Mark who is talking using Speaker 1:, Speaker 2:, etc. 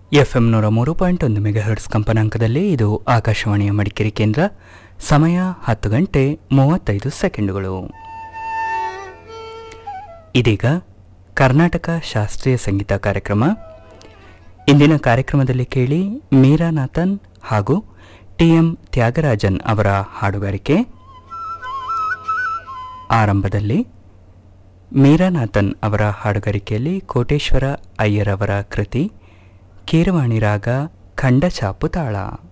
Speaker 1: F M ನೂರ ಮೂರು point ಒಂದು ಮೆಗಾಹರ್ಟ್ಸ್ ಕಂಪನಾಂಕದಲ್ಲಿ ಇದು ಆಕಾಶವಾಣಿಯ ಮಡಿಕೇರಿ ಕೇಂದ್ರ ಸಮಯ ಹತ್ತು ಗಂಟೆ ಮೂವತ್ತೈದು ಸೆಕೆಂಡುಗಳು ಇದೀಗ ಕರ್ನಾಟಕ ಶಾಸ್ತ್ರೀಯ ಸಂಗೀತ ಕಾರ್ಯಕ್ರಮ ಇಂದಿನ ಕಾರ್ಯಕ್ರಮದಲ್ಲಿ ಕೇಳಿ ಮೀರಾನಾಥನ್ ಹಾಗೂ ಟಿ ಎಂ ತ್ಯಾಗರಾಜನ್ ಅವರ ಹಾಡುಗಾರಿಕೆ ಆರಂಭದಲ್ಲಿ ಮೀರಾನಾಥನ್ ಅವರ ಹಾಡುಗಾರಿಕೆಯಲ್ಲಿ ಕೋಟೇಶ್ವರ ಅಯ್ಯರ್ ಅವರ ಕೃತಿ ಕೀರವಾಣಿ ರಾಗ ಖಂಡಚಾಪು ತಾಳ